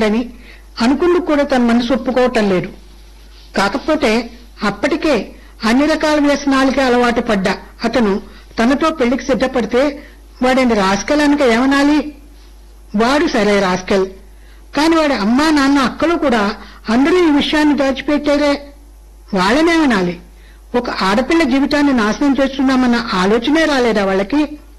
ఉందని అనుకుందుకు కూడా తన మనసు ఒప్పుకోవటం లేదు కాకపోతే అప్పటికే అన్ని రకాల వ్యసనాలకి అలవాటు పడ్డ అతను తనతో పెళ్లికి సిద్ధపడితే వాడిని రాస్కెల్ అనక ఏమనాలి వాడు సరే రాస్కెల్ కాని వాడి అమ్మా నాన్న అక్కలు కూడా అందరూ ఈ విషయాన్ని దాచిపెట్టారే వాళ్ళనేమనాలి ఒక ఆడపిల్ల జీవితాన్ని నాశనం చేస్తున్నామన్న ఆలోచనే రాలేదా వాళ్ళకి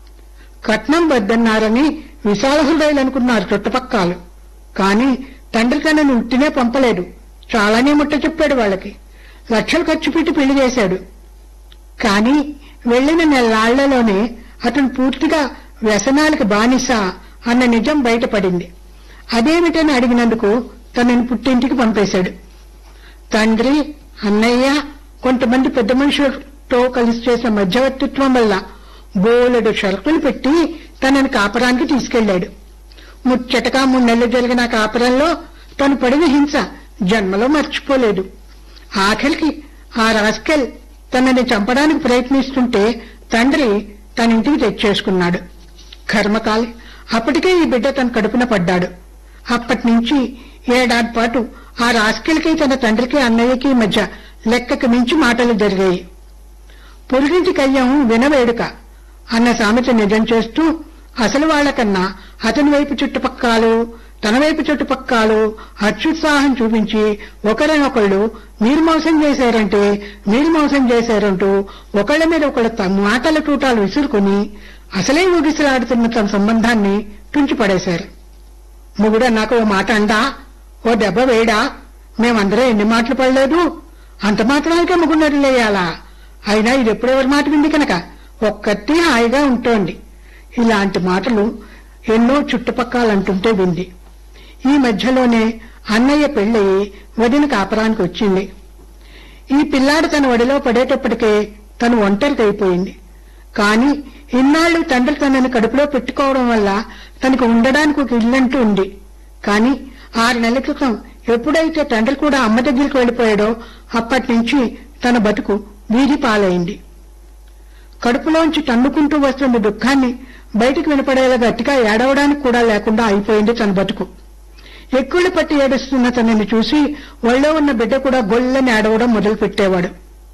కట్నం వద్దన్నారని విశాల హృదయాలు అనుకున్నారు చుట్టుపక్కలు కాని తండ్రి తనని ఉట్టినే పంపలేదు చాలానే ముట్ట చెప్పాడు వాళ్ళకి లక్షలు ఖర్చు పెట్టి పెళ్లి చేశాడు కాని వెళ్లిన నెలాళ్లలోనే అతను పూర్తిగా వ్యసనాలకు బానిస అన్న నిజం బయటపడింది అదేమిటని అడిగినందుకు తనని పుట్టింటికి పంపేశాడు తండ్రి అన్నయ్య కొంతమంది పెద్ద మనుషులతో కలిసి చేసిన మధ్యవర్తిత్వం వల్ల బోలెడు షరతులు పెట్టి తనని కాపరానికి తీసుకెళ్లాడు ముచ్చటగా మూడు నెలలు జరిగిన ఆ కాపురంలో తను పడిన హింస జన్మలో మర్చిపోలేదు ఆఖరికి ఆ రాస్కెల్ తనని చంపడానికి ప్రయత్నిస్తుంటే తండ్రి తన ఇంటికి తెచ్చేసుకున్నాడు కర్మకాలి అప్పటికే ఈ బిడ్డ తన కడుపున పడ్డాడు అప్పటి నుంచి ఏడాది పాటు ఆ రాస్కెల్కి తన తండ్రికి అన్నయ్యకి మధ్య లెక్కకు మించి మాటలు జరిగాయి పొరుగింటి కయ్యం వినవేడుక అన్న సామెత నిజం చేస్తూ అసలు వాళ్లకన్నా అతని వైపు చుట్టుపక్కలు తన వైపు చుట్టుపక్కలు అత్యుత్సాహం చూపించి ఒకరినొకళ్ళు మీరు మోసం చేశారంటే మీరు మోసం చేశారంటూ ఒకళ్ళ మీద ఒకళ్ళ త- మాటల తూటాలు విసురుకుని అసలే ఊగిసలాడుతున్న తన సంబంధాన్ని తుంచిపడేశారు మొగుడు నాకు ఓ మాట అండా ఓ దెబ్బ వేయడా మేమందరం ఎన్ని మాటలు పడలేదు అంత మాత్రానికే ముగ్గున్నది లేయాలా అయినా ఇది ఎప్పుడెవరి మాట వింది కనుక ఒక్కటి హాయిగా ఉంటోంది ఇలాంటి మాటలు ఎన్నో చుట్టుపక్కలంటుంటే వింది ఈ మధ్యలోనే అన్నయ్య పెళ్లి వదిన కాపరానికి వచ్చింది ఈ పిల్లాడు తన ఒడిలో పడేటప్పటికే తను ఒంటరికైపోయింది కాని ఇన్నాళ్లు తండ్రి తనని కడుపులో పెట్టుకోవడం వల్ల తనకు ఉండడానికి ఒక ఇల్లంటూ ఉంది కాని ఆరు నెలల క్రితం ఎప్పుడైతే తండ్రి కూడా అమ్మ దగ్గరికి వెళ్లిపోయాడో అప్పటి నుంచి తన బతుకు వీధి పాలైంది కడుపులోంచి తన్నుకుంటూ వస్తున్న దుఃఖాన్ని బయటికి వినపడేలా గట్టిగా ఏడవడానికి కూడా లేకుండా అయిపోయింది తన బతుకు ఎక్కుళ్ళు పట్టి ఏడుస్తున్న తనని చూసి ఒళ్ళో ఉన్న బిడ్డ కూడా గొల్లని ఏడవడం మొదలు పెట్టేవాడు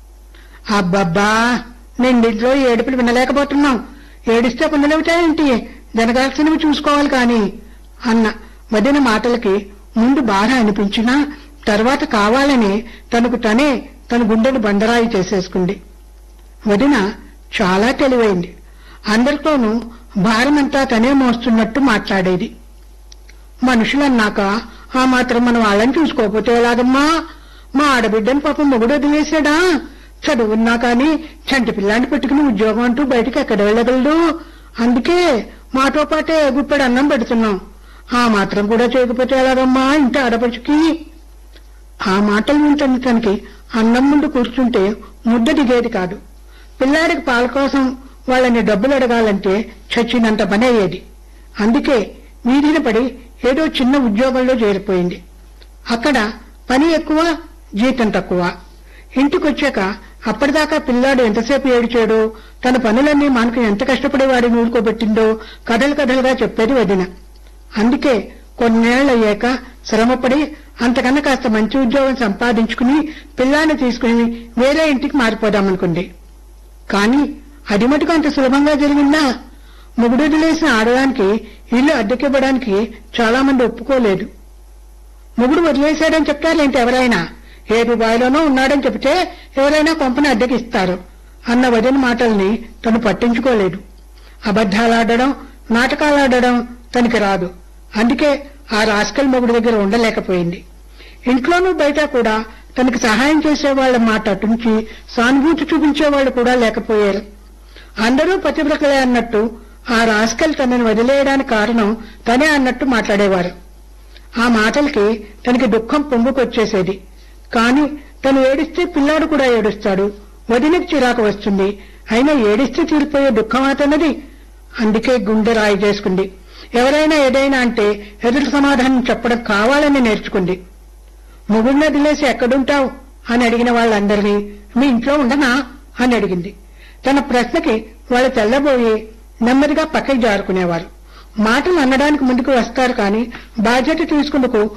అబ్బబ్బా నేను నిద్రలో ఏడుపులు వినలేకపోతున్నాం ఏడిస్తే పనులవుతాయేంటి జరగాల్సినవి చూసుకోవాలి కాని అన్న వదిన మాటలకి ముందు బాధ అనిపించినా తర్వాత కావాలని తనకు తనే తన గుండెను బండరాయి చేసేసుకుంది వదిన చాలా తెలివైంది అందరితోనూ భారమంతా తనే మోస్తున్నట్టు మాట్లాడేది మనుషులన్నాక ఆ మాత్రం మన వాళ్ళని చూసుకోకపోతే ఎలాగమ్మా మా ఆడబిడ్డని పాపం మొగుడు వదిలేశాడా చదువున్నా కాని చంటి పిల్లాన్ని పెట్టుకుని ఉద్యోగం అంటూ బయటికి ఎక్కడ వెళ్ళగలడు అందుకే మాతో పాటే గుప్పెడు అన్నం పెడుతున్నాం ఆ మాత్రం కూడా చేయకపోతే ఎలాగమ్మా ఇంటి ఆడపడుచుకి ఆ మాటలు వింటున్న తనకి అన్నం ముందు కూర్చుంటే ముద్ద దిగేది కాదు పిల్లాడికి పాల కోసం వాళ్ళని డబ్బులు అడగాలంటే చచ్చినంత పని అయ్యేది అందుకే వీధిన పడి ఏదో చిన్న ఉద్యోగంలో చేరిపోయింది అక్కడ పని ఎక్కువ జీతం తక్కువ ఇంటికొచ్చాక అప్పటిదాకా పిల్లాడు ఎంతసేపు ఏడిచాడో తన పనులన్నీ మనకు ఎంత కష్టపడి వాడిని ఊరుకోబెట్టిందో కథలు కథలుగా చెప్పేది వదిన అందుకే కొన్నేళ్లయ్యాక శ్రమపడి అంతకన్నా కాస్త మంచి ఉద్యోగం సంపాదించుకుని పిల్లాన్ని తీసుకుని వేరే ఇంటికి మారిపోదామనుకుంది కాని అది మటుకు అంత సులభంగా జరిగిందా మొగుడు వదిలేసిన ఆడదానికి ఇల్లు అద్దెకివ్వడానికి చాలా మంది ఒప్పుకోలేదు మొగుడు వదిలేశాడని చెప్తారేంటి ఎవరైనా ఏ దుబాయ్లోనో ఉన్నాడని చెబితే ఎవరైనా కొంపని అద్దెకిస్తారు అన్న వదిన మాటల్ని తను పట్టించుకోలేదు అబద్ధాలాడడం నాటకాలాడడం తనకి రాదు అందుకే ఆ రాస్కల్ మొగుడు దగ్గర ఉండలేకపోయింది ఇంట్లోనూ బయట కూడా తనకి సహాయం చేసే వాళ్ళ మాట అటుంచి సానుభూతి చూపించే వాళ్ళు కూడా లేకపోయారు అందరూ పతివ్రతలే అన్నట్టు ఆ రాస్కల్ తనని వదిలేయడానికి కారణం తనే అన్నట్టు మాట్లాడేవారు ఆ మాటలకి తనకి దుఃఖం పొంగుకొచ్చేసేది కాని తను ఏడిస్తే పిల్లాడు కూడా ఏడుస్తాడు వదినకి చిరాకు వస్తుంది అయినా ఏడిస్తే తీరిపోయే దుఃఖం అతన్నది అందుకే గుండె రాయి చేసుకుంది ఎవరైనా ఏదైనా అంటే ఎదురు సమాధానం చెప్పడం కావాలని నేర్చుకుంది మొగుడిని వదిలేసి ఎక్కడుంటావు అని అడిగిన వాళ్ళందరినీ మీ ఇంట్లో ఉండనా అని అడిగింది తన ప్రశ్నకి వాళ్ళు తెల్లబోయి నెమ్మదిగా పక్కకి జారుకునేవారు మాటలు అనడానికి ముందుకు వస్తారు కానీ బాధ్యత తీసుకుందుకు